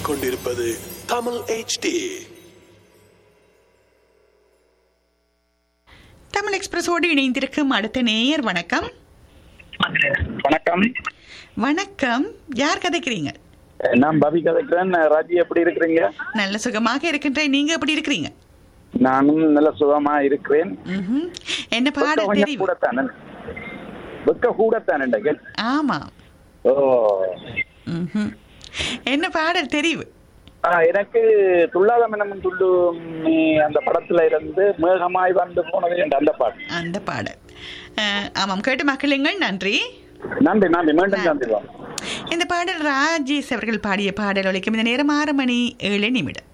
கேட்டுக்கொண்டிருப்பது தமிழ் HD தமிழ் எக்ஸ்பிரஸோடு இணைந்திருக்கும் அடுத்த நேயர் வணக்கம் வணக்கம் வணக்கம் யார் கதைக்கிறீங்க நான் பவி கதைக்கிறேன் ராஜி எப்படி இருக்கிறீங்க நல்ல சுகமாக இருக்கின்றேன் நீங்க எப்படி இருக்கிறீங்க நானும் நல்ல சுகமா இருக்கிறேன் ம்ஹும். என்ன வெக்க பாடல் கொஞ்சம் தெரிவு கூடத்தானே வெக்க கூடத்தானே கேள் ஆமா ஓ ம்ஹும். என்ன பாடல் தெரிவு ஆ, எனக்கு துள்ளாத மனமும் துள்ளு அந்த படத்துல இருந்து மேகமாய் வந்து போனது என்ற அந்த பாட்டு அந்த பாடல் அஹ், ஆமாம் கேட்டு மக்களுங்கள் நன்றி நன்றி நன்றி மீண்டும் சந்திப்போம் இந்த பாடல் ராஜேஷ் அவர்கள் பாடிய பாடல் ஒலிக்கும் இந்த நேரம் ஆறு மணி ஏழு நிமிடம்